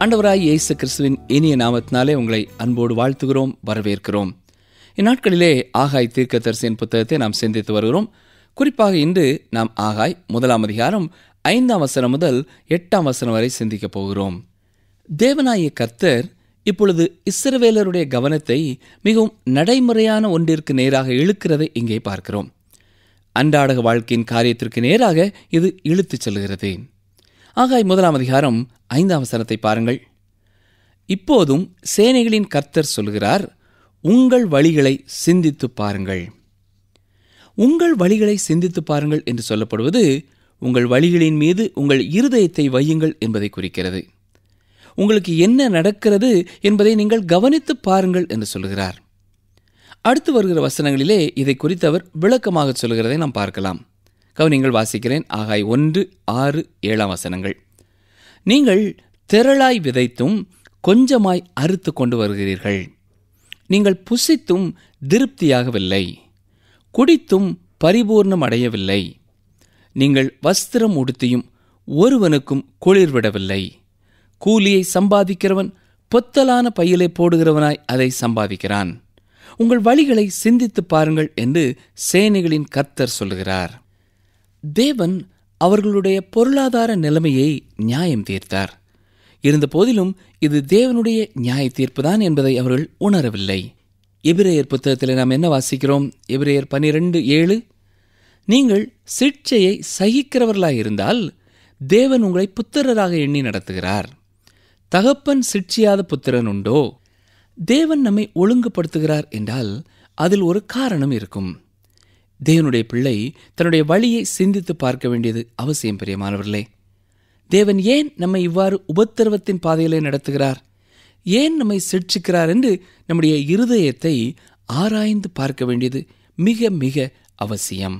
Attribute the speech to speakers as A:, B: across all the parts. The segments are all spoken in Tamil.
A: ஆண்டவராய் இயேசு கிறிஸ்துவின் இனிய நாமத்தினாலே உங்களை அன்போடு வாழ்த்துகிறோம் வரவேற்கிறோம் இந்நாட்களிலே ஆகாய் தீர்க்கதரிசியின் புத்தகத்தை நாம் சிந்தித்து வருகிறோம் குறிப்பாக இன்று நாம் ஆகாய் முதலாம் அதிகாரம் ஐந்தாம் வசனம் முதல் எட்டாம் வசனம் வரை சிந்திக்கப் போகிறோம் தேவனாய கர்த்தர் இப்பொழுது இஸ்ரவேலருடைய கவனத்தை மிகவும் நடைமுறையான ஒன்றிற்கு நேராக இழுக்கிறதை இங்கே பார்க்கிறோம் அன்றாடக வாழ்க்கையின் காரியத்திற்கு நேராக இது இழுத்துச் செல்கிறது ஆகாய் முதலாம் அதிகாரம் ஐந்தாம் வசனத்தை பாருங்கள் இப்போதும் சேனைகளின் கர்த்தர் சொல்கிறார் உங்கள் வழிகளை சிந்தித்து பாருங்கள் உங்கள் வழிகளை சிந்தித்து பாருங்கள் என்று சொல்லப்படுவது உங்கள் வழிகளின் மீது உங்கள் இருதயத்தை வையுங்கள் என்பதை குறிக்கிறது உங்களுக்கு என்ன நடக்கிறது என்பதை நீங்கள் கவனித்து பாருங்கள் என்று சொல்கிறார் அடுத்து வருகிற வசனங்களிலே இதை குறித்து அவர் விளக்கமாக சொல்கிறதை நாம் பார்க்கலாம் கவனிங்கள் வாசிக்கிறேன் ஆகாய் ஒன்று ஆறு ஏழாம் வசனங்கள் நீங்கள் திரளாய் விதைத்தும் கொஞ்சமாய் அறுத்து கொண்டு வருகிறீர்கள் நீங்கள் புசித்தும் திருப்தியாகவில்லை குடித்தும் பரிபூர்ணம் அடையவில்லை நீங்கள் வஸ்திரம் உடுத்தியும் ஒருவனுக்கும் குளிர்விடவில்லை கூலியை சம்பாதிக்கிறவன் பொத்தலான பையிலே போடுகிறவனாய் அதை சம்பாதிக்கிறான் உங்கள் வழிகளை சிந்தித்து பாருங்கள் என்று சேனைகளின் கர்த்தர் சொல்லுகிறார் தேவன் அவர்களுடைய பொருளாதார நிலைமையை நியாயம் தீர்த்தார் இருந்த போதிலும் இது தேவனுடைய நியாய தீர்ப்புதான் என்பதை அவர்கள் உணரவில்லை எபிரேயர் புத்தகத்தில் நாம் என்ன வாசிக்கிறோம் எபிரேயர் பனிரெண்டு ஏழு நீங்கள் சிக்ஷையை சகிக்கிறவர்களாயிருந்தால் தேவன் உங்களை புத்திரராக எண்ணி நடத்துகிறார் தகப்பன் சிட்சியாத புத்திரன் உண்டோ தேவன் நம்மை ஒழுங்குபடுத்துகிறார் என்றால் அதில் ஒரு காரணம் இருக்கும் தேவனுடைய பிள்ளை தன்னுடைய வழியை சிந்தித்து பார்க்க வேண்டியது அவசியம் பிரியமானவர்களே தேவன் ஏன் நம்மை இவ்வாறு உபத்திரவத்தின் பாதையிலே நடத்துகிறார் ஏன் நம்மை சிட்சிக்கிறார் என்று நம்முடைய இருதயத்தை ஆராய்ந்து பார்க்க வேண்டியது மிக மிக அவசியம்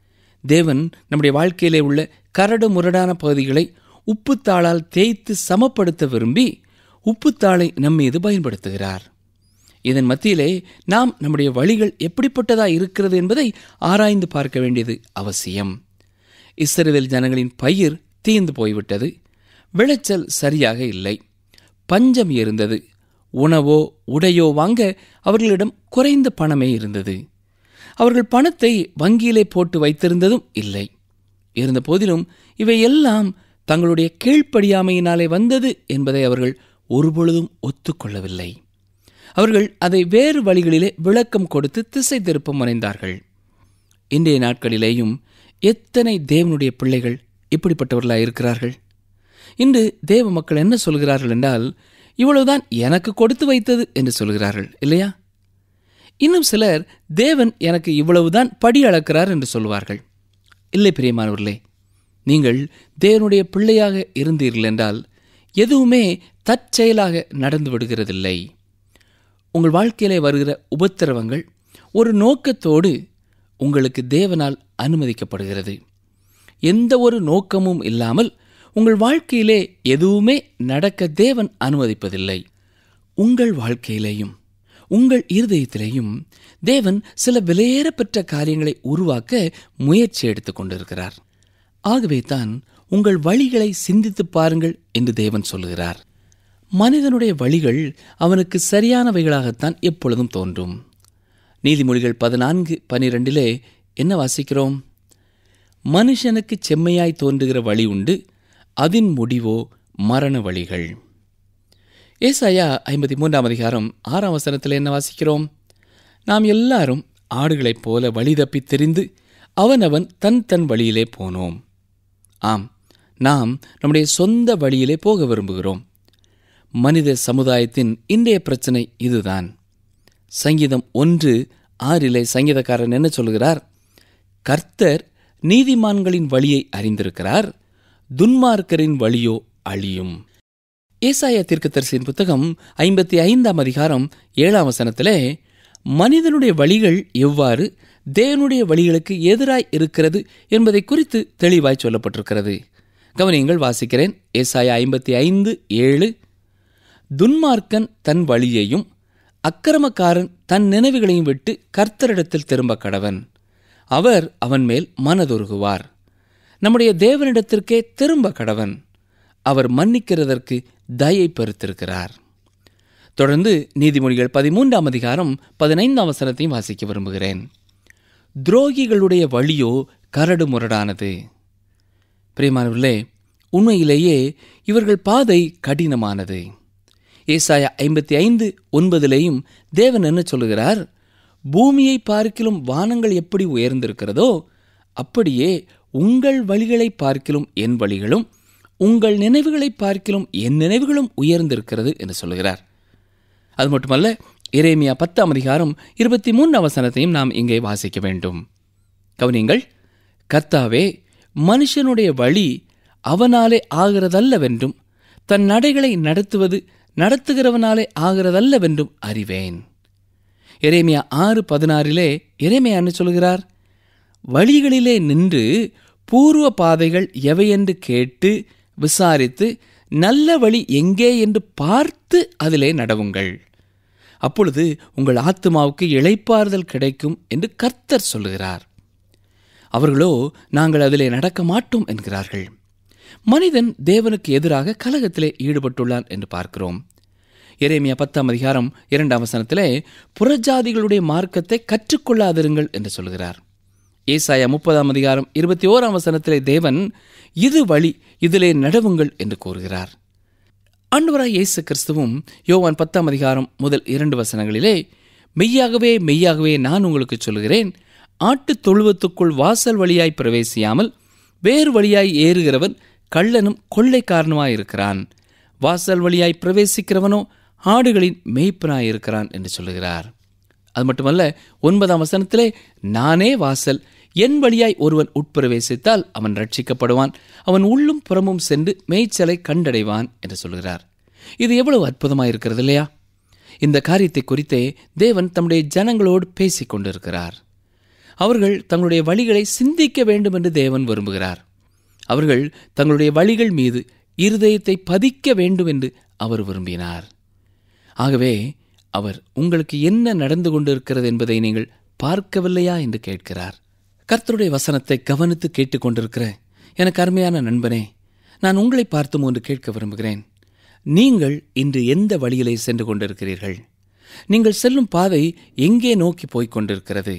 A: தேவன் நம்முடைய வாழ்க்கையிலே உள்ள கரடு முரடான பகுதிகளை உப்புத்தாளால் தேய்த்து சமப்படுத்த விரும்பி உப்புத்தாளை நம்மீது பயன்படுத்துகிறார் இதன் மத்தியிலே நாம் நம்முடைய வழிகள் எப்படிப்பட்டதா இருக்கிறது என்பதை ஆராய்ந்து பார்க்க வேண்டியது அவசியம் இஸ்ரவேல் ஜனங்களின் பயிர் தீர்ந்து போய்விட்டது விளைச்சல் சரியாக இல்லை பஞ்சம் இருந்தது உணவோ உடையோ வாங்க அவர்களிடம் குறைந்த பணமே இருந்தது அவர்கள் பணத்தை வங்கியிலே போட்டு வைத்திருந்ததும் இல்லை இருந்த போதிலும் இவை எல்லாம் தங்களுடைய கீழ்ப்படியாமையினாலே வந்தது என்பதை அவர்கள் ஒருபொழுதும் ஒத்துக்கொள்ளவில்லை அவர்கள் அதை வேறு வழிகளிலே விளக்கம் கொடுத்து திசை திருப்ப முனைந்தார்கள் இன்றைய நாட்களிலேயும் எத்தனை தேவனுடைய பிள்ளைகள் இப்படிப்பட்டவர்களாக இருக்கிறார்கள் இன்று தேவ மக்கள் என்ன சொல்கிறார்கள் என்றால் இவ்வளவுதான் எனக்கு கொடுத்து வைத்தது என்று சொல்கிறார்கள் இல்லையா இன்னும் சிலர் தேவன் எனக்கு இவ்வளவுதான் படி அளக்கிறார் என்று சொல்வார்கள் இல்லை பிரியமானவர்களே நீங்கள் தேவனுடைய பிள்ளையாக இருந்தீர்கள் என்றால் எதுவுமே தற்செயலாக நடந்து விடுகிறதில்லை உங்கள் வாழ்க்கையிலே வருகிற உபத்திரவங்கள் ஒரு நோக்கத்தோடு உங்களுக்கு தேவனால் அனுமதிக்கப்படுகிறது எந்த ஒரு நோக்கமும் இல்லாமல் உங்கள் வாழ்க்கையிலே எதுவுமே நடக்க தேவன் அனுமதிப்பதில்லை உங்கள் வாழ்க்கையிலேயும் உங்கள் இருதயத்திலேயும் தேவன் சில விலையேறப்பெற்ற காரியங்களை உருவாக்க முயற்சி எடுத்துக் கொண்டிருக்கிறார் ஆகவே தான் உங்கள் வழிகளை சிந்தித்து பாருங்கள் என்று தேவன் சொல்லுகிறார் மனிதனுடைய வழிகள் அவனுக்கு சரியானவைகளாகத்தான் எப்பொழுதும் தோன்றும் நீதிமொழிகள் பதினான்கு பனிரெண்டிலே என்ன வாசிக்கிறோம் மனுஷனுக்கு செம்மையாய் தோன்றுகிற வழி உண்டு அதன் முடிவோ மரண வழிகள் ஏசாயா ஐம்பத்தி மூன்றாம் அதிகாரம் ஆறாம் வசனத்தில் என்ன வாசிக்கிறோம் நாம் எல்லாரும் ஆடுகளைப் போல வழி தப்பி தெரிந்து அவனவன் தன் தன் வழியிலே போனோம் ஆம் நாம் நம்முடைய சொந்த வழியிலே போக விரும்புகிறோம் மனித சமுதாயத்தின் இன்றைய பிரச்சனை இதுதான் சங்கீதம் ஒன்று ஆறிலே சங்கீதக்காரன் என்ன சொல்கிறார் கர்த்தர் நீதிமான்களின் வழியை அறிந்திருக்கிறார் துன்மார்க்கரின் வழியோ அழியும் ஏசாயா தீர்க்கதரிசியின் புத்தகம் ஐம்பத்தி ஐந்தாம் அதிகாரம் ஏழாம் வசனத்திலே மனிதனுடைய வழிகள் எவ்வாறு தேவனுடைய வழிகளுக்கு எதிராய் இருக்கிறது என்பதை குறித்து தெளிவாய் சொல்லப்பட்டிருக்கிறது கவனியங்கள் வாசிக்கிறேன் ஏசாயா ஐம்பத்தி ஐந்து ஏழு துன்மார்க்கன் தன் வழியையும் அக்கிரமக்காரன் தன் நினைவுகளையும் விட்டு கர்த்தரிடத்தில் திரும்ப கடவன் அவர் அவன் மேல் மனதுருகுவார் நம்முடைய தேவனிடத்திற்கே திரும்ப கடவன் அவர் மன்னிக்கிறதற்கு தயை பெருத்திருக்கிறார் தொடர்ந்து நீதிமொழிகள் பதிமூன்றாம் அதிகாரம் பதினைந்தாம் அவசரத்தையும் வாசிக்க விரும்புகிறேன் துரோகிகளுடைய வழியோ கரடு முரடானது பிரியமானவர்களே உண்மையிலேயே இவர்கள் பாதை கடினமானது ஏசாயா ஐம்பத்தி ஐந்து ஒன்பதிலேயும் தேவன் என்ன சொல்லுகிறார் பூமியை பார்க்கிலும் வானங்கள் எப்படி உயர்ந்திருக்கிறதோ அப்படியே உங்கள் வழிகளை பார்க்கிலும் என் வழிகளும் உங்கள் நினைவுகளை பார்க்கிலும் என் நினைவுகளும் உயர்ந்திருக்கிறது என்று சொல்லுகிறார் அது மட்டுமல்ல எரேமியா பத்தாம் அதிகாரம் இருபத்தி மூன்று அவசரத்தையும் நாம் இங்கே வாசிக்க வேண்டும் கவனிங்கள் கர்த்தாவே மனுஷனுடைய வழி அவனாலே ஆகிறதல்லவென்றும் தன் நடைகளை நடத்துவது நடத்துகிறவனாலே ஆகிறதல்லவென்றும் அறிவேன் எரேமியா ஆறு பதினாறிலே எரேமியா என்ன சொல்கிறார் வழிகளிலே நின்று பூர்வ பாதைகள் எவையென்று கேட்டு விசாரித்து நல்ல வழி எங்கே என்று பார்த்து அதிலே நடவுங்கள் அப்பொழுது உங்கள் ஆத்மாவுக்கு இளைப்பாறுதல் கிடைக்கும் என்று கர்த்தர் சொல்லுகிறார் அவர்களோ நாங்கள் அதிலே நடக்க மாட்டோம் என்கிறார்கள் மனிதன் தேவனுக்கு எதிராக கலகத்திலே ஈடுபட்டுள்ளான் என்று பார்க்கிறோம் எரேமியா பத்தாம் அதிகாரம் இரண்டாம் வசனத்திலே புறஜாதிகளுடைய மார்க்கத்தை கற்றுக்கொள்ளாதிருங்கள் என்று சொல்கிறார் ஏசாயா முப்பதாம் அதிகாரம் இருபத்தி ஓராம் வசனத்திலே தேவன் இது வழி இதிலே நடவுங்கள் என்று கூறுகிறார் ஆண்டவராய் இயேசு கிறிஸ்துவும் யோவான் பத்தாம் அதிகாரம் முதல் இரண்டு வசனங்களிலே மெய்யாகவே மெய்யாகவே நான் உங்களுக்கு சொல்கிறேன் ஆட்டுத் தொழுவத்துக்குள் வாசல் வழியாய் பிரவேசியாமல் வேறு வழியாய் ஏறுகிறவன் கள்ளனும் கொள்ளைக்காரனுமாயிருக்கிறான் வாசல் வழியாய் பிரவேசிக்கிறவனோ ஆடுகளின் மேய்ப்பனாயிருக்கிறான் என்று சொல்லுகிறார் அது மட்டுமல்ல ஒன்பதாம் வசனத்திலே நானே வாசல் என் வழியாய் ஒருவன் உட்பிரவேசித்தால் அவன் ரட்சிக்கப்படுவான் அவன் உள்ளும் புறமும் சென்று மேய்ச்சலை கண்டடைவான் என்று சொல்கிறார் இது எவ்வளவு அற்புதமாக இருக்கிறது இல்லையா இந்த காரியத்தை குறித்தே தேவன் தம்முடைய ஜனங்களோடு பேசிக் கொண்டிருக்கிறார் அவர்கள் தங்களுடைய வழிகளை சிந்திக்க வேண்டும் என்று தேவன் விரும்புகிறார் அவர்கள் தங்களுடைய வழிகள் மீது இருதயத்தை பதிக்க வேண்டும் என்று அவர் விரும்பினார் ஆகவே அவர் உங்களுக்கு என்ன நடந்து கொண்டிருக்கிறது என்பதை நீங்கள் பார்க்கவில்லையா என்று கேட்கிறார் கர்த்தருடைய வசனத்தை கவனித்து கேட்டுக்கொண்டிருக்கிற எனக்கு அருமையான நண்பனே நான் உங்களை பார்த்தும் ஒன்று கேட்க விரும்புகிறேன் நீங்கள் இன்று எந்த வழியிலே சென்று கொண்டிருக்கிறீர்கள் நீங்கள் செல்லும் பாதை எங்கே நோக்கி போய்க் கொண்டிருக்கிறது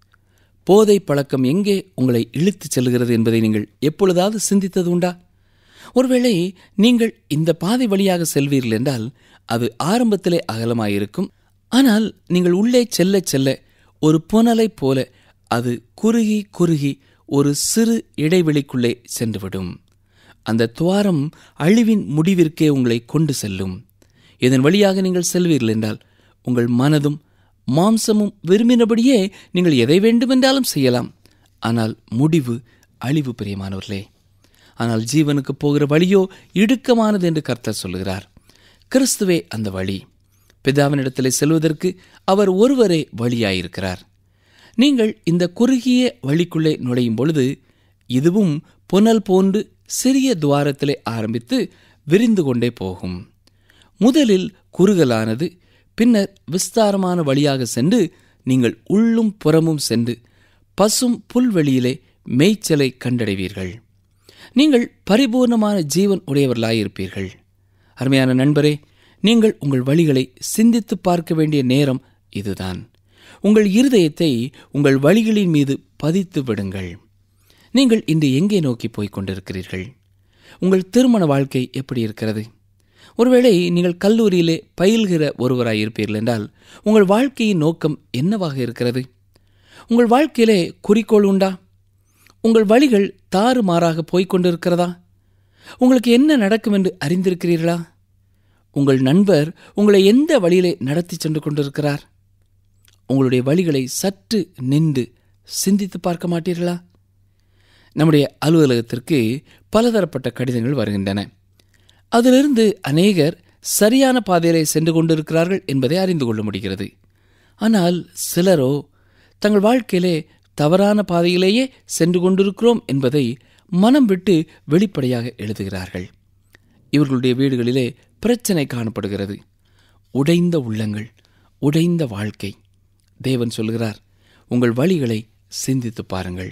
A: போதை பழக்கம் எங்கே உங்களை இழுத்துச் செல்கிறது என்பதை நீங்கள் எப்பொழுதாவது சிந்தித்தது உண்டா ஒருவேளை நீங்கள் இந்த பாதை வழியாக செல்வீர்கள் என்றால் அது ஆரம்பத்திலே அகலமாயிருக்கும் ஆனால் நீங்கள் உள்ளே செல்ல செல்ல ஒரு புனலைப் போல அது குறுகி குறுகி ஒரு சிறு இடைவெளிக்குள்ளே சென்றுவிடும் அந்த துவாரம் அழிவின் முடிவிற்கே உங்களை கொண்டு செல்லும் இதன் வழியாக நீங்கள் செல்வீர்கள் என்றால் உங்கள் மனதும் மாம்சமும் விரும்பினபடியே நீங்கள் எதை வேண்டுமென்றாலும் செய்யலாம் ஆனால் முடிவு அழிவு பிரியமானவர்களே ஆனால் ஜீவனுக்கு போகிற வழியோ இடுக்கமானது என்று கர்த்தர் சொல்லுகிறார் கிறிஸ்துவே அந்த வழி பிதாவினிடத்திலே செல்வதற்கு அவர் ஒருவரே வழியாயிருக்கிறார் நீங்கள் இந்த குறுகிய வழிக்குள்ளே நுழையும் பொழுது இதுவும் புனல் போன்று சிறிய துவாரத்திலே ஆரம்பித்து விரிந்து கொண்டே போகும் முதலில் குறுகலானது பின்னர் விஸ்தாரமான வழியாக சென்று நீங்கள் உள்ளும் புறமும் சென்று பசும் புல்வெளியிலே மேய்ச்சலை கண்டடைவீர்கள் நீங்கள் பரிபூர்ணமான ஜீவன் உடையவர்களாயிருப்பீர்கள் அருமையான நண்பரே நீங்கள் உங்கள் வழிகளை சிந்தித்து பார்க்க வேண்டிய நேரம் இதுதான் உங்கள் இருதயத்தை உங்கள் வழிகளின் மீது பதித்து விடுங்கள் நீங்கள் இன்று எங்கே நோக்கி போய்க் கொண்டிருக்கிறீர்கள் உங்கள் திருமண வாழ்க்கை எப்படி இருக்கிறது ஒருவேளை நீங்கள் கல்லூரியிலே பயில்கிற ஒருவராய் இருப்பீர்கள் என்றால் உங்கள் வாழ்க்கையின் நோக்கம் என்னவாக இருக்கிறது உங்கள் வாழ்க்கையிலே குறிக்கோள் உண்டா உங்கள் வழிகள் தாறுமாறாக போய்க் கொண்டிருக்கிறதா உங்களுக்கு என்ன நடக்கும் என்று அறிந்திருக்கிறீர்களா உங்கள் நண்பர் உங்களை எந்த வழியிலே நடத்தி சென்று கொண்டிருக்கிறார் உங்களுடைய வழிகளை சற்று நின்று சிந்தித்து பார்க்க மாட்டீர்களா நம்முடைய அலுவலகத்திற்கு பலதரப்பட்ட கடிதங்கள் வருகின்றன அதிலிருந்து அநேகர் சரியான பாதையிலே சென்று கொண்டிருக்கிறார்கள் என்பதை அறிந்து கொள்ள முடிகிறது ஆனால் சிலரோ தங்கள் வாழ்க்கையிலே தவறான பாதையிலேயே சென்று கொண்டிருக்கிறோம் என்பதை மனம் விட்டு வெளிப்படையாக எழுதுகிறார்கள் இவர்களுடைய வீடுகளிலே பிரச்சனை காணப்படுகிறது உடைந்த உள்ளங்கள் உடைந்த வாழ்க்கை தேவன் சொல்கிறார் உங்கள் வழிகளை சிந்தித்து பாருங்கள்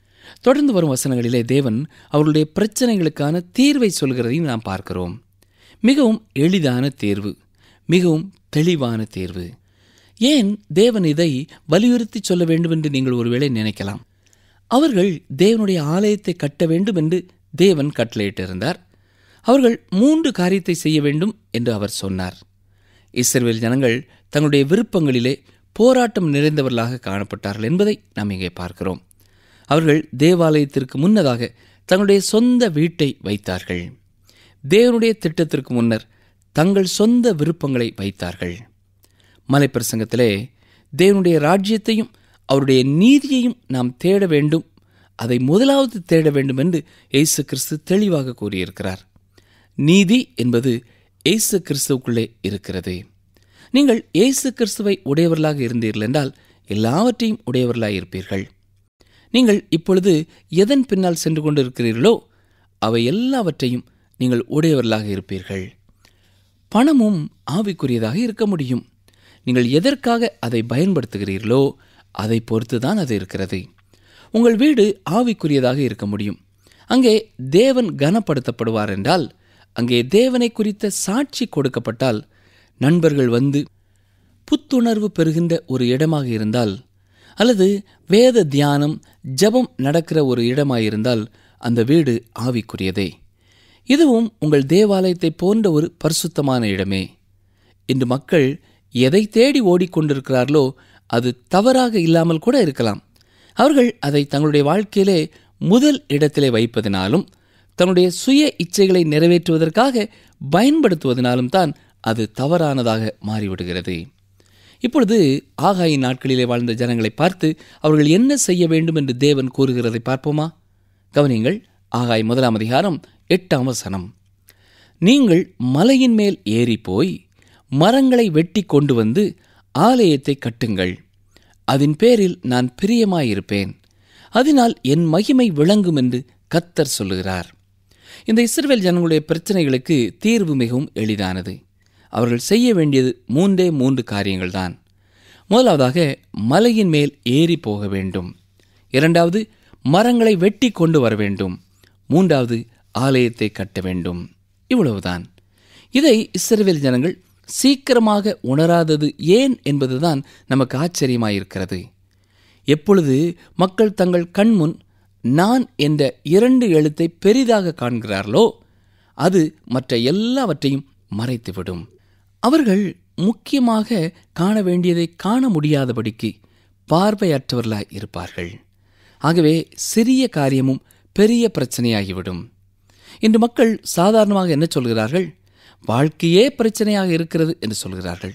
A: தொடர்ந்து வரும் வசனங்களிலே தேவன் அவர்களுடைய பிரச்சனைகளுக்கான தீர்வை சொல்கிறதையும் நாம் பார்க்கிறோம் மிகவும் எளிதான தேர்வு மிகவும் தெளிவான தேர்வு ஏன் தேவன் இதை வலியுறுத்தி சொல்ல வேண்டும் என்று நீங்கள் ஒருவேளை நினைக்கலாம் அவர்கள் தேவனுடைய ஆலயத்தை கட்ட வேண்டும் என்று தேவன் கட்டளையிட்டிருந்தார் அவர்கள் மூன்று காரியத்தை செய்ய வேண்டும் என்று அவர் சொன்னார் இஸ்ரவேல் ஜனங்கள் தங்களுடைய விருப்பங்களிலே போராட்டம் நிறைந்தவர்களாக காணப்பட்டார்கள் என்பதை நாம் இங்கே பார்க்கிறோம் அவர்கள் தேவாலயத்திற்கு முன்னதாக தங்களுடைய சொந்த வீட்டை வைத்தார்கள் தேவனுடைய திட்டத்திற்கு முன்னர் தங்கள் சொந்த விருப்பங்களை வைத்தார்கள் மலைப்பிரசங்கத்திலே தேவனுடைய ராஜ்யத்தையும் அவருடைய நீதியையும் நாம் தேட வேண்டும் அதை முதலாவது தேட வேண்டும் என்று இயேசு கிறிஸ்து தெளிவாக கூறியிருக்கிறார் நீதி என்பது இயேசு கிறிஸ்துவுக்குள்ளே இருக்கிறது நீங்கள் இயேசு கிறிஸ்துவை உடையவர்களாக இருந்தீர்கள் என்றால் எல்லாவற்றையும் உடையவர்களாக இருப்பீர்கள் நீங்கள் இப்பொழுது எதன் பின்னால் சென்று கொண்டிருக்கிறீர்களோ அவை எல்லாவற்றையும் நீங்கள் உடையவர்களாக இருப்பீர்கள் பணமும் ஆவிக்குரியதாக இருக்க முடியும் நீங்கள் எதற்காக அதை பயன்படுத்துகிறீர்களோ அதை பொறுத்து தான் அது இருக்கிறது உங்கள் வீடு ஆவிக்குரியதாக இருக்க முடியும் அங்கே தேவன் கனப்படுத்தப்படுவார் என்றால் அங்கே தேவனை குறித்த சாட்சி கொடுக்கப்பட்டால் நண்பர்கள் வந்து புத்துணர்வு பெறுகின்ற ஒரு இடமாக இருந்தால் அல்லது வேத தியானம் ஜபம் நடக்கிற ஒரு இடமாயிருந்தால் அந்த வீடு ஆவிக்குரியதே இதுவும் உங்கள் தேவாலயத்தை போன்ற ஒரு பரிசுத்தமான இடமே இன்று மக்கள் எதை தேடி ஓடிக்கொண்டிருக்கிறார்களோ அது தவறாக இல்லாமல் கூட இருக்கலாம் அவர்கள் அதை தங்களுடைய வாழ்க்கையிலே முதல் இடத்திலே வைப்பதினாலும் தன்னுடைய சுய இச்சைகளை நிறைவேற்றுவதற்காக பயன்படுத்துவதனாலும் தான் அது தவறானதாக மாறிவிடுகிறது இப்பொழுது ஆகாயின் நாட்களிலே வாழ்ந்த ஜனங்களை பார்த்து அவர்கள் என்ன செய்ய வேண்டும் என்று தேவன் கூறுகிறதை பார்ப்போமா கவனிங்கள் ஆகாய் முதலாம் அதிகாரம் எட்டாம் வசனம் நீங்கள் மலையின் மேல் ஏறி போய் மரங்களை வெட்டி கொண்டு வந்து ஆலயத்தை கட்டுங்கள் அதன் பேரில் நான் பிரியமாயிருப்பேன் அதனால் என் மகிமை விளங்கும் என்று கத்தர் சொல்லுகிறார் இந்த இஸ்ரவேல் ஜனங்களுடைய பிரச்சனைகளுக்கு தீர்வு மிகவும் எளிதானது அவர்கள் செய்ய வேண்டியது மூன்றே மூன்று காரியங்கள்தான் முதலாவதாக மலையின் மேல் ஏறி போக வேண்டும் இரண்டாவது மரங்களை வெட்டி கொண்டு வர வேண்டும் மூன்றாவது ஆலயத்தை கட்ட வேண்டும் இவ்வளவுதான் இதை இஸ்ரவேல் ஜனங்கள் சீக்கிரமாக உணராதது ஏன் என்பதுதான் நமக்கு ஆச்சரியமாயிருக்கிறது எப்பொழுது மக்கள் தங்கள் கண்முன் நான் என்ற இரண்டு எழுத்தை பெரிதாக காண்கிறார்களோ அது மற்ற எல்லாவற்றையும் மறைத்துவிடும் அவர்கள் முக்கியமாக காண வேண்டியதை காண முடியாதபடிக்கு பார்வையற்றவர்களாய் இருப்பார்கள் ஆகவே சிறிய காரியமும் பெரிய பிரச்சனையாகிவிடும் இன்று மக்கள் சாதாரணமாக என்ன சொல்கிறார்கள் வாழ்க்கையே பிரச்சனையாக இருக்கிறது என்று சொல்கிறார்கள்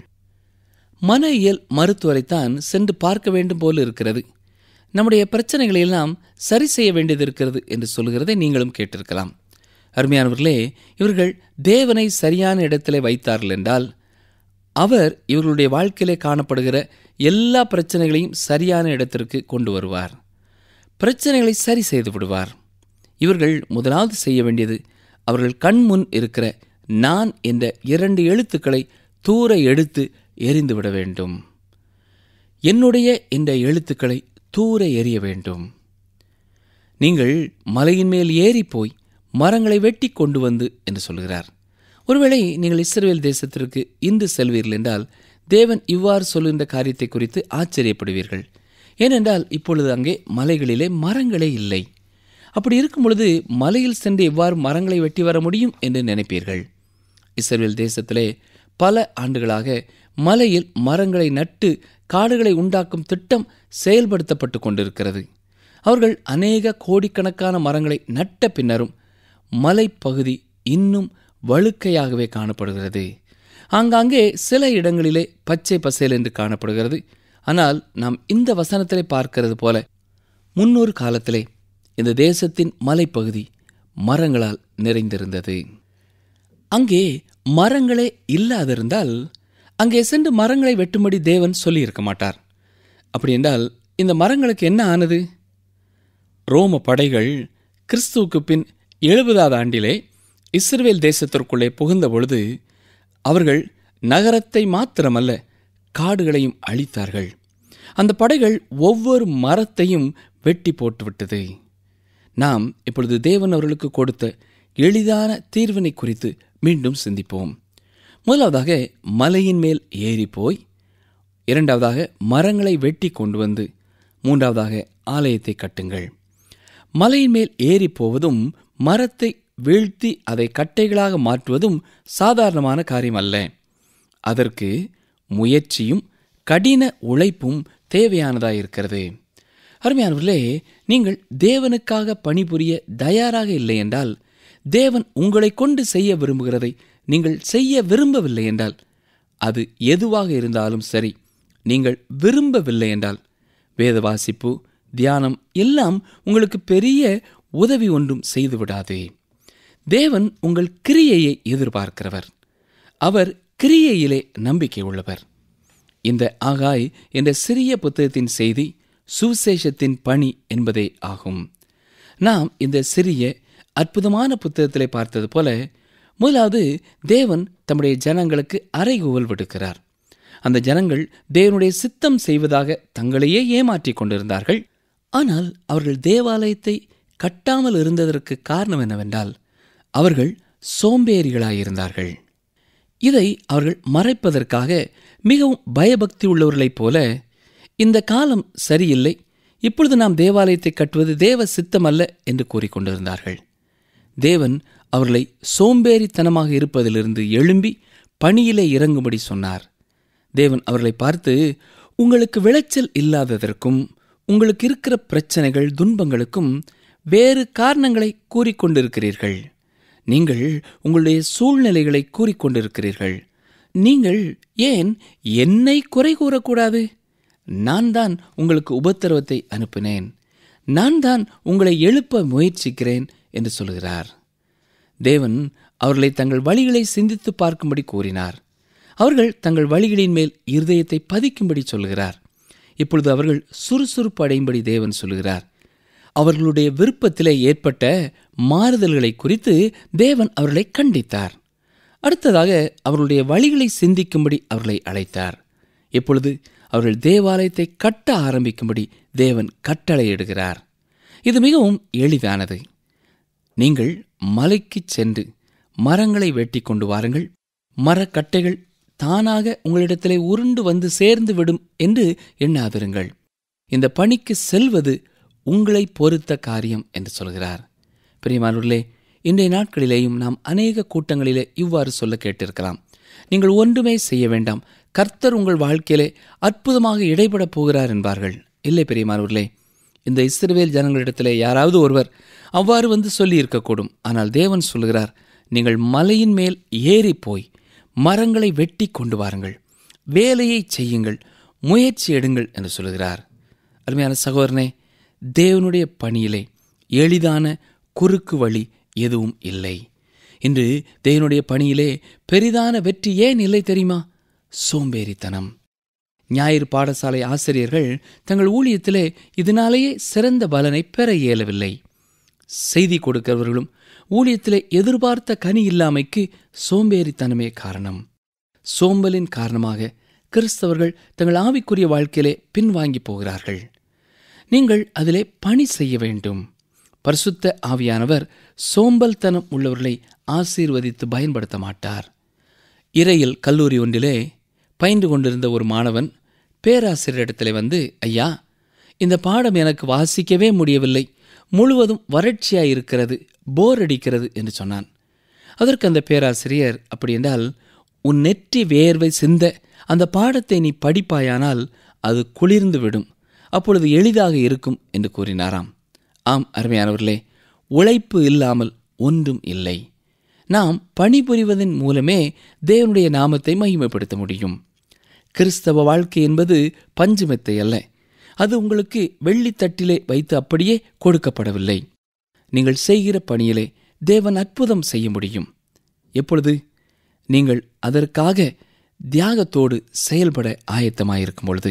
A: மன இயல் மருத்துவரைத்தான் சென்று பார்க்க வேண்டும் போல இருக்கிறது நம்முடைய பிரச்சனைகளை எல்லாம் சரி செய்ய வேண்டியது இருக்கிறது என்று சொல்கிறதை நீங்களும் கேட்டிருக்கலாம் அருமையானவர்களே இவர்கள் தேவனை சரியான இடத்திலே வைத்தார்கள் என்றால் அவர் இவர்களுடைய வாழ்க்கையிலே காணப்படுகிற எல்லா பிரச்சனைகளையும் சரியான இடத்திற்கு கொண்டு வருவார் பிரச்சனைகளை சரி செய்து விடுவார் இவர்கள் முதலாவது செய்ய வேண்டியது அவர்கள் கண் முன் இருக்கிற நான் என்ற இரண்டு எழுத்துக்களை தூர எடுத்து எரிந்துவிட வேண்டும் என்னுடைய இந்த எழுத்துக்களை தூர எறிய வேண்டும் நீங்கள் மலையின் மேல் ஏறி போய் மரங்களை வெட்டி கொண்டு வந்து என்று சொல்கிறார் ஒருவேளை நீங்கள் இஸ்ரேல் தேசத்திற்கு இன்று செல்வீர்கள் என்றால் தேவன் இவ்வாறு சொல்கின்ற காரியத்தை குறித்து ஆச்சரியப்படுவீர்கள் ஏனென்றால் இப்பொழுது அங்கே மலைகளிலே மரங்களே இல்லை அப்படி இருக்கும் பொழுது மலையில் சென்று எவ்வாறு மரங்களை வெட்டி வர முடியும் என்று நினைப்பீர்கள் இஸ்ரேல் தேசத்திலே பல ஆண்டுகளாக மலையில் மரங்களை நட்டு காடுகளை உண்டாக்கும் திட்டம் செயல்படுத்தப்பட்டு கொண்டிருக்கிறது அவர்கள் அநேக கோடிக்கணக்கான மரங்களை நட்ட பின்னரும் மலைப்பகுதி இன்னும் வழுக்கையாகவே காணப்படுகிறது ஆங்காங்கே சில இடங்களிலே பச்சை பசேல் என்று காணப்படுகிறது ஆனால் நாம் இந்த வசனத்திலே பார்க்கிறது போல முன்னொரு காலத்திலே இந்த தேசத்தின் மலைப்பகுதி மரங்களால் நிறைந்திருந்தது அங்கே மரங்களே இல்லாதிருந்தால் அங்கே சென்று மரங்களை வெட்டும்படி தேவன் சொல்லியிருக்க மாட்டார் அப்படி என்றால் இந்த மரங்களுக்கு என்ன ஆனது ரோம படைகள் கிறிஸ்துவுக்கு பின் எழுபதாவது ஆண்டிலே இஸ்ரேல் தேசத்திற்குள்ளே புகுந்த பொழுது அவர்கள் நகரத்தை மாத்திரமல்ல காடுகளையும் அழித்தார்கள் அந்த படைகள் ஒவ்வொரு மரத்தையும் வெட்டி போட்டுவிட்டது நாம் இப்பொழுது தேவன் அவர்களுக்கு கொடுத்த எளிதான தீர்வினை குறித்து மீண்டும் சிந்திப்போம் முதலாவதாக மலையின் மேல் ஏறி போய் இரண்டாவதாக மரங்களை வெட்டி கொண்டு வந்து மூன்றாவதாக ஆலயத்தை கட்டுங்கள் மலையின் மேல் ஏறி போவதும் மரத்தை வீழ்த்தி அதை கட்டைகளாக மாற்றுவதும் சாதாரணமான காரியம் அல்ல அதற்கு முயற்சியும் கடின உழைப்பும் தேவையானதாயிருக்கிறது அருமையானவர்களே நீங்கள் தேவனுக்காக பணிபுரிய தயாராக இல்லை என்றால் தேவன் உங்களை கொண்டு செய்ய விரும்புகிறதை நீங்கள் செய்ய விரும்பவில்லை என்றால் அது எதுவாக இருந்தாலும் சரி நீங்கள் விரும்பவில்லை என்றால் வேத வாசிப்பு தியானம் எல்லாம் உங்களுக்கு பெரிய உதவி ஒன்றும் செய்துவிடாது தேவன் உங்கள் கிரியையை எதிர்பார்க்கிறவர் அவர் கிரியையிலே நம்பிக்கை உள்ளவர் இந்த ஆகாய் என்ற சிறிய புத்தகத்தின் செய்தி சுவிசேஷத்தின் பணி என்பதே ஆகும் நாம் இந்த சிறிய அற்புதமான புத்தகத்திலே பார்த்தது போல முதலாவது தேவன் தம்முடைய ஜனங்களுக்கு அறைகூவல் விடுக்கிறார் அந்த ஜனங்கள் தேவனுடைய சித்தம் செய்வதாக தங்களையே ஏமாற்றிக் கொண்டிருந்தார்கள் ஆனால் அவர்கள் தேவாலயத்தை கட்டாமல் இருந்ததற்கு காரணம் என்னவென்றால் அவர்கள் சோம்பேறிகளாயிருந்தார்கள் இதை அவர்கள் மறைப்பதற்காக மிகவும் பயபக்தி உள்ளவர்களைப் போல இந்த காலம் சரியில்லை இப்பொழுது நாம் தேவாலயத்தை கட்டுவது தேவ சித்தம் அல்ல என்று கூறிக்கொண்டிருந்தார்கள் தேவன் அவர்களை சோம்பேறித்தனமாக இருப்பதிலிருந்து எழும்பி பணியிலே இறங்கும்படி சொன்னார் தேவன் அவர்களை பார்த்து உங்களுக்கு விளைச்சல் இல்லாததற்கும் உங்களுக்கு இருக்கிற பிரச்சனைகள் துன்பங்களுக்கும் வேறு காரணங்களை கூறிக்கொண்டிருக்கிறீர்கள் நீங்கள் உங்களுடைய சூழ்நிலைகளை கூறிக்கொண்டிருக்கிறீர்கள் நீங்கள் ஏன் என்னை குறை கூறக்கூடாது நான் தான் உங்களுக்கு உபத்திரவத்தை அனுப்பினேன் நான் தான் உங்களை எழுப்ப முயற்சிக்கிறேன் என்று சொல்கிறார் தேவன் அவர்களை தங்கள் வழிகளை சிந்தித்து பார்க்கும்படி கூறினார் அவர்கள் தங்கள் வழிகளின் மேல் இருதயத்தை பதிக்கும்படி சொல்கிறார் இப்பொழுது அவர்கள் சுறுசுறுப்பு அடையும்படி தேவன் சொல்கிறார் அவர்களுடைய விருப்பத்திலே ஏற்பட்ட மாறுதல்களை குறித்து தேவன் அவர்களை கண்டித்தார் அடுத்ததாக அவர்களுடைய வழிகளை சிந்திக்கும்படி அவர்களை அழைத்தார் இப்பொழுது அவர்கள் தேவாலயத்தை கட்ட ஆரம்பிக்கும்படி தேவன் கட்டளையிடுகிறார் இது மிகவும் எளிதானது நீங்கள் மலைக்கு சென்று மரங்களை வெட்டி கொண்டு வாருங்கள் மரக்கட்டைகள் தானாக உங்களிடத்திலே உருண்டு வந்து சேர்ந்து விடும் என்று எண்ணாதிருங்கள் இந்த பணிக்கு செல்வது உங்களை பொறுத்த காரியம் என்று சொல்கிறார் பிரியமானவர்களே இன்றைய நாட்களிலேயும் நாம் அநேக கூட்டங்களிலே இவ்வாறு சொல்ல கேட்டிருக்கலாம் நீங்கள் ஒன்றுமே செய்ய வேண்டாம் கர்த்தர் உங்கள் வாழ்க்கையிலே அற்புதமாக இடைபடப் போகிறார் என்பார்கள் இல்லை பெரியமானவர்களே இந்த இஸ்ரவேல் ஜனங்களிடத்திலே யாராவது ஒருவர் அவ்வாறு வந்து சொல்லி இருக்கக்கூடும் ஆனால் தேவன் சொல்கிறார் நீங்கள் மலையின் மேல் ஏறி போய் மரங்களை வெட்டி கொண்டு வாருங்கள் வேலையை செய்யுங்கள் முயற்சி எடுங்கள் என்று சொல்கிறார் அருமையான சகோதரனே தேவனுடைய பணியிலே எளிதான குறுக்கு வழி எதுவும் இல்லை இன்று தேவனுடைய பணியிலே பெரிதான வெற்றி ஏன் இல்லை தெரியுமா சோம்பேறித்தனம் ஞாயிறு பாடசாலை ஆசிரியர்கள் தங்கள் ஊழியத்திலே இதனாலேயே சிறந்த பலனை பெற இயலவில்லை செய்தி கொடுக்கிறவர்களும் ஊழியத்திலே எதிர்பார்த்த கனி இல்லாமைக்கு சோம்பேறித்தனமே காரணம் சோம்பலின் காரணமாக கிறிஸ்தவர்கள் தங்கள் ஆவிக்குரிய வாழ்க்கையிலே பின்வாங்கி போகிறார்கள் நீங்கள் அதிலே பணி செய்ய வேண்டும் பரிசுத்த ஆவியானவர் சோம்பல்தனம் உள்ளவர்களை ஆசீர்வதித்து பயன்படுத்த மாட்டார் இறையில் கல்லூரி ஒன்றிலே பயின்று கொண்டிருந்த ஒரு மாணவன் பேராசிரியரிடத்தில் வந்து ஐயா இந்த பாடம் எனக்கு வாசிக்கவே முடியவில்லை முழுவதும் வறட்சியாய் இருக்கிறது போர் அடிக்கிறது என்று சொன்னான் அதற்கு அந்த பேராசிரியர் அப்படி என்றால் உன் நெற்றி வேர்வை சிந்த அந்த பாடத்தை நீ படிப்பாயானால் அது குளிர்ந்து விடும் அப்பொழுது எளிதாக இருக்கும் என்று கூறினாராம் ஆம் அருமையானவர்களே உழைப்பு இல்லாமல் ஒன்றும் இல்லை நாம் பணிபுரிவதன் மூலமே தேவனுடைய நாமத்தை மகிமைப்படுத்த முடியும் கிறிஸ்தவ வாழ்க்கை என்பது பஞ்சுமெத்தை அல்ல அது உங்களுக்கு வெள்ளித்தட்டிலே வைத்து அப்படியே கொடுக்கப்படவில்லை நீங்கள் செய்கிற பணியிலே தேவன் அற்புதம் செய்ய முடியும் எப்பொழுது நீங்கள் அதற்காக தியாகத்தோடு செயல்பட ஆயத்தமாயிருக்கும் பொழுது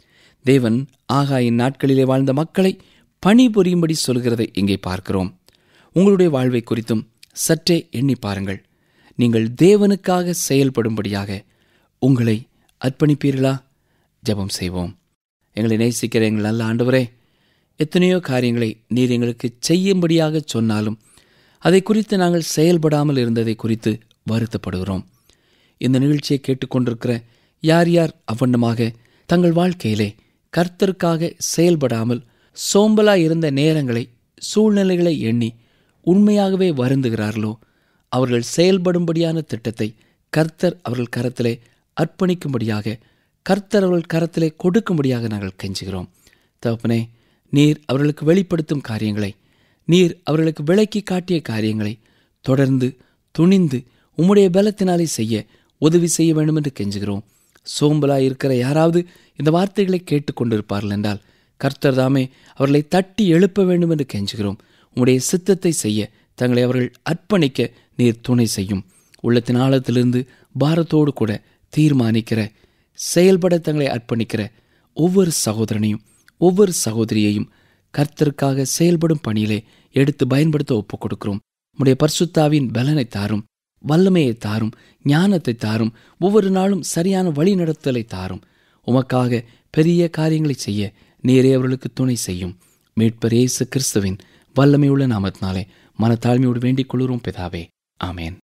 A: தேவன் ஆகாயின் நாட்களிலே வாழ்ந்த மக்களை பணிபுரியும்படி சொல்கிறதை இங்கே பார்க்கிறோம் உங்களுடைய வாழ்வை குறித்தும் சற்றே எண்ணி பாருங்கள் நீங்கள் தேவனுக்காக செயல்படும்படியாக உங்களை அர்ப்பணிப்பீர்களா ஜெபம் செய்வோம் எங்களை நேசிக்கிற எங்கள் நல்ல ஆண்டவரே எத்தனையோ காரியங்களை நீர் எங்களுக்கு செய்யும்படியாக சொன்னாலும் அதை குறித்து நாங்கள் செயல்படாமல் இருந்ததை குறித்து வருத்தப்படுகிறோம் இந்த நிகழ்ச்சியை கேட்டுக்கொண்டிருக்கிற யார் யார் அவ்வண்ணமாக தங்கள் வாழ்க்கையிலே கர்த்தருக்காக செயல்படாமல் சோம்பலாய் இருந்த நேரங்களை சூழ்நிலைகளை எண்ணி உண்மையாகவே வருந்துகிறார்களோ அவர்கள் செயல்படும்படியான திட்டத்தை கர்த்தர் அவர்கள் கரத்திலே அர்ப்பணிக்கும்படியாக கர்த்தர் அவர்கள் கரத்திலே கொடுக்கும்படியாக நாங்கள் கெஞ்சுகிறோம் தகப்பனே நீர் அவர்களுக்கு வெளிப்படுத்தும் காரியங்களை நீர் அவர்களுக்கு விளக்கி காட்டிய காரியங்களை தொடர்ந்து துணிந்து உம்முடைய பலத்தினாலே செய்ய உதவி செய்ய வேண்டும் என்று கெஞ்சுகிறோம் சோம்பலாய் இருக்கிற யாராவது இந்த வார்த்தைகளை கேட்டுக்கொண்டிருப்பார்கள் என்றால் கர்த்தர் தாமே அவர்களை தட்டி எழுப்ப வேண்டும் என்று கெஞ்சுகிறோம் உம்முடைய சித்தத்தை செய்ய தங்களை அவர்கள் அர்ப்பணிக்க நீர் துணை செய்யும் உள்ளத்தின் ஆழத்திலிருந்து பாரத்தோடு கூட தீர்மானிக்கிற செயல்பட தங்களை அர்ப்பணிக்கிற ஒவ்வொரு சகோதரனையும் ஒவ்வொரு சகோதரியையும் கர்த்தருக்காக செயல்படும் பணியிலே எடுத்து பயன்படுத்த ஒப்புக் கொடுக்கிறோம் உம்முடைய பரிசுத்தாவின் பலனை தாரும் வல்லமையை தாரும் ஞானத்தை தாரும் ஒவ்வொரு நாளும் சரியான வழி நடத்தலை தாரும் உமக்காக பெரிய காரியங்களை செய்ய நீரே அவர்களுக்கு துணை செய்யும் மீட்பர் இயேசு கிறிஸ்துவின் வல்லமையுள்ள நாமத்தினாலே மனத்தாழ்மையோடு வேண்டிக் கொள்கிறோம் பிதாவே ஆமேன்